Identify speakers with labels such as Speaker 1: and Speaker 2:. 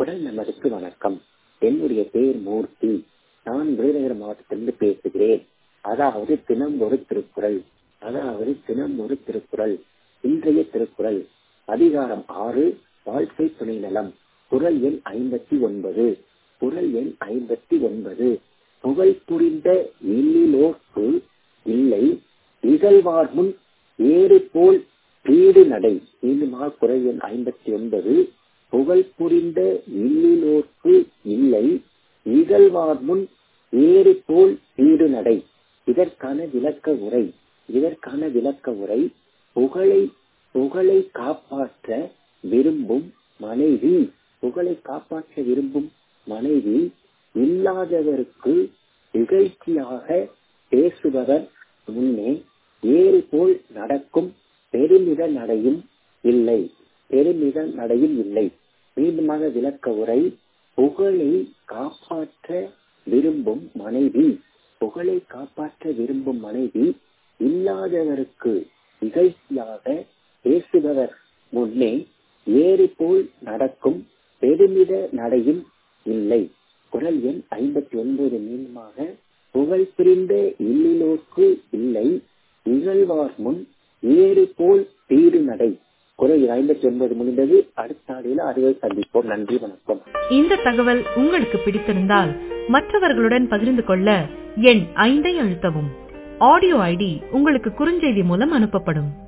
Speaker 1: குரல் நமதுக்கு வணக்கம் என்னுடைய பேர் மூர்த்தி நான் விருதுநகர் மாவட்டத்திலிருந்து பேசுகிறேன் அதாவது தினம் ஒரு திருக்குறள் அதாவது தினம் ஒரு திருக்குறள் இன்றைய திருக்குறள் அதிகாரம் ஆறு வாழ்க்கை துணை நலம் குரல் எண் ஐம்பத்தி ஒன்பது குரல் எண் ஐம்பத்தி ஒன்பது புகழ் புரிந்த எண்ணிலோர்க்கு இல்லை இகழ்வார் முன் ஏறு போல் பீடு நடை மீண்டுமாக குரல் எண் ஐம்பத்தி ஒன்பது புகழ் புரிந்த எண்ணிலோர்க்கு இல்லை இகழ்வார் முன் ஏறு போல் பீடு நடை இதற்கான விளக்க உரை இதற்கான விளக்க உரை புகழை புகழை காப்பாற்ற விரும்பும் மனைவி புகழை காப்பாற்ற விரும்பும் மனைவி இல்லாதவருக்கு நிகழ்ச்சியாக பேசுபவர் முன்னே ஏறு போல் நடக்கும் பெருமித நடையும் இல்லை பெருமித நடையும் இல்லை மீண்டுமாக விளக்க உரை புகழை காப்பாற்ற விரும்பும் மனைவி புகழை காப்பாற்ற விரும்பும் மனைவி இல்லாதவருக்கு நிகழ்ச்சியாக பேசுபவர் முன்னே ஏறி போல் நடக்கும் பெருமித நடையும் இல்லை குரல் எண் ஐம்பத்தி ஒன்பது மீண்டுமாக புகழ் பிரிந்த இல்லிலோர்க்கு இல்லை நிகழ்வார் முன் ஏறு போல் பீடு நடை குரல் ஐம்பத்தி ஒன்பது முடிந்தது அடுத்த ஆடியில் அறிவை சந்திப்போம் நன்றி வணக்கம்
Speaker 2: இந்த தகவல் உங்களுக்கு பிடித்திருந்தால் மற்றவர்களுடன் பகிர்ந்து கொள்ள எண் ஐந்தை அழுத்தவும் ஆடியோ ஐடி உங்களுக்கு குறுஞ்செய்தி மூலம் அனுப்பப்படும்